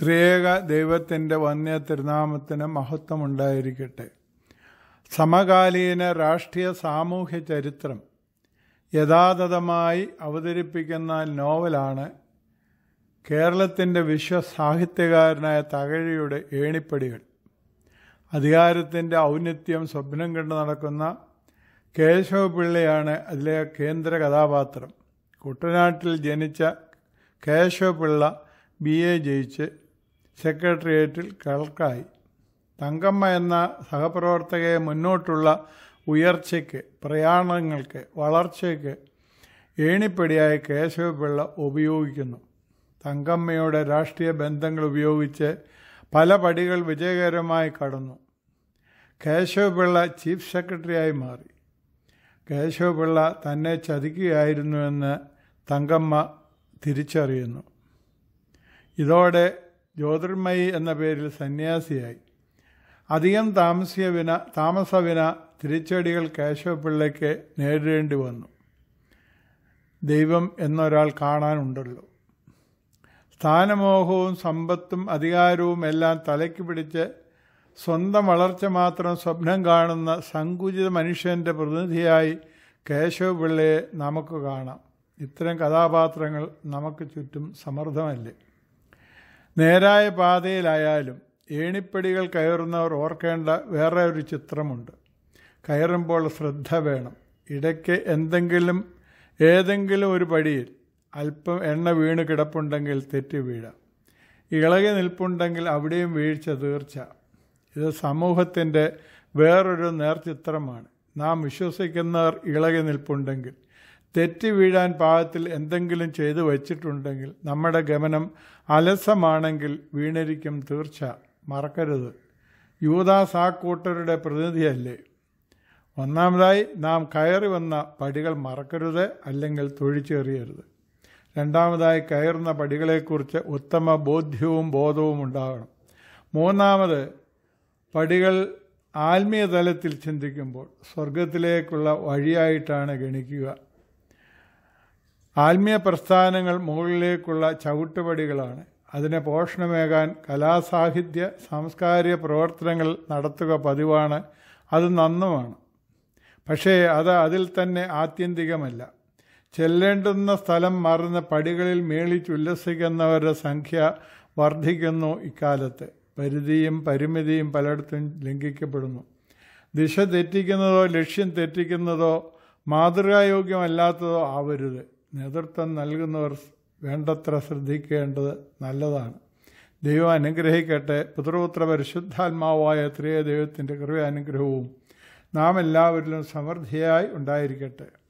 ത്രിയേക ദൈവത്തിൻ്റെ വന്യ തിരുനാമത്തിന് മഹത്വമുണ്ടായിരിക്കട്ടെ സമകാലീന രാഷ്ട്രീയ സാമൂഹ്യ ചരിത്രം യഥാതഥമായി അവതരിപ്പിക്കുന്ന നോവലാണ് കേരളത്തിൻ്റെ വിശ്വസാഹിത്യകാരനായ തകഴിയുടെ ഏണിപ്പടികൾ അധികാരത്തിൻ്റെ ഔന്നത്യം സ്വപ്നം കണ്ടു നടക്കുന്ന കേശവപിള്ളയാണ് അതിലെ കേന്ദ്ര കഥാപാത്രം കുട്ടനാട്ടിൽ ജനിച്ച കേശവപിള്ള ബി എ ജയിച്ച് സെക്രട്ടേറിയറ്റിൽ ക്ലർക്കായി തങ്കമ്മ എന്ന സഹപ്രവർത്തകയെ മുന്നോട്ടുള്ള ഉയർച്ചയ്ക്ക് പ്രയാണങ്ങൾക്ക് വളർച്ചയ്ക്ക് ഏണിപ്പടിയായി കേശവപിള്ള ഉപയോഗിക്കുന്നു തങ്കമ്മയുടെ രാഷ്ട്രീയ ബന്ധങ്ങൾ ഉപയോഗിച്ച് പല പടികൾ വിജയകരമായി കടന്നു കേശവപിള്ള ചീഫ് സെക്രട്ടറിയായി മാറി കേശവപിള്ള തന്നെ ചതിക്കുകയായിരുന്നുവെന്ന് തങ്കമ്മ തിരിച്ചറിയുന്നു ഇതോടെ ജ്യോതിർമയി എന്ന പേരിൽ സന്യാസിയായി അധികം താമസിയ വിന താമസവിന തിരിച്ചടികൾ കേശവപിള്ളയ്ക്ക് നേരിടേണ്ടി വന്നു ദൈവം എന്നൊരാൾ കാണാനുണ്ടല്ലോ സ്ഥാനമോഹവും സമ്പത്തും അധികാരവും എല്ലാം തലയ്ക്ക് പിടിച്ച് സ്വന്തം വളർച്ച മാത്രം സ്വപ്നം കാണുന്ന സങ്കുചിത മനുഷ്യൻ്റെ പ്രതിനിധിയായി കേശവപിള്ളയെ നമുക്ക് കാണാം ഇത്തരം കഥാപാത്രങ്ങൾ നമുക്ക് ചുറ്റും സമൃദ്ധമല്ലേ നേരായ പാതയിലായാലും ഏണിപ്പടികൾ കയറുന്നവർ ഓർക്കേണ്ട വേറെ ഒരു ചിത്രമുണ്ട് കയറുമ്പോൾ ശ്രദ്ധ വേണം ഇടയ്ക്ക് എന്തെങ്കിലും ഏതെങ്കിലും ഒരു പടിയിൽ അല്പം എണ്ണ വീണ് കിടപ്പുണ്ടെങ്കിൽ തെറ്റി വീഴാം ഇളകി നിൽപ്പുണ്ടെങ്കിൽ അവിടെയും വീഴ്ച തീർച്ച ഇത് സമൂഹത്തിൻ്റെ വേറൊരു നേർചിത്രമാണ് നാം വിശ്വസിക്കുന്നവർ ഇളകി നിൽപ്പുണ്ടെങ്കിൽ തെറ്റി വീഴാൻ പാകത്തിൽ എന്തെങ്കിലും ചെയ്തു വച്ചിട്ടുണ്ടെങ്കിൽ നമ്മുടെ ഗമനം അലസമാണെങ്കിൽ വീണിരിക്കും തീർച്ച മറക്കരുത് യൂദാസ് ആ കൂട്ടരുടെ പ്രതിനിധിയല്ലേ ഒന്നാമതായി നാം കയറി വന്ന പടികൾ മറക്കരുത് അല്ലെങ്കിൽ തൊഴിച്ചെറിയരുത് രണ്ടാമതായി കയറുന്ന പടികളെക്കുറിച്ച് ഉത്തമ ബോധ്യവും ബോധവും ഉണ്ടാകണം മൂന്നാമത് പടികൾ ആത്മീയ തലത്തിൽ ചിന്തിക്കുമ്പോൾ സ്വർഗത്തിലേക്കുള്ള വഴിയായിട്ടാണ് ഗണിക്കുക ആത്മീയ പ്രസ്ഥാനങ്ങൾ മുകളിലേക്കുള്ള ചവിട്ടുപടികളാണ് അതിനെ പോഷണമേകാൻ കലാസാഹിത്യ സാംസ്കാരിക പ്രവർത്തനങ്ങൾ നടത്തുക പതിവാണ് അത് നന്നുമാണ് പക്ഷേ അത് അതിൽ തന്നെ ആത്യന്തികമല്ല ചെല്ലേണ്ടുന്ന സ്ഥലം മറന്ന് പടികളിൽ മേളിച്ചുല്ലസിക്കുന്നവരുടെ സംഖ്യ വർദ്ധിക്കുന്നു ഇക്കാലത്ത് പരിധിയും പരിമിതിയും പലയിടത്തും ലംഘിക്കപ്പെടുന്നു ദിശ തെറ്റിക്കുന്നതോ ലക്ഷ്യം തെറ്റിക്കുന്നതോ മാതൃകായോഗ്യമല്ലാത്തതോ ആവരുത് നേതൃത്വം നൽകുന്നവർ വേണ്ടത്ര ശ്രദ്ധിക്കേണ്ടത് നല്ലതാണ് ദൈവം അനുഗ്രഹിക്കട്ടെ പുത്രപുത്ര പരിശുദ്ധാത്മാവായ ത്രിയ ദൈവത്തിൻ്റെ കൃപ അനുഗ്രഹവും നാം എല്ലാവരിലും സമൃദ്ധിയായി ഉണ്ടായിരിക്കട്ടെ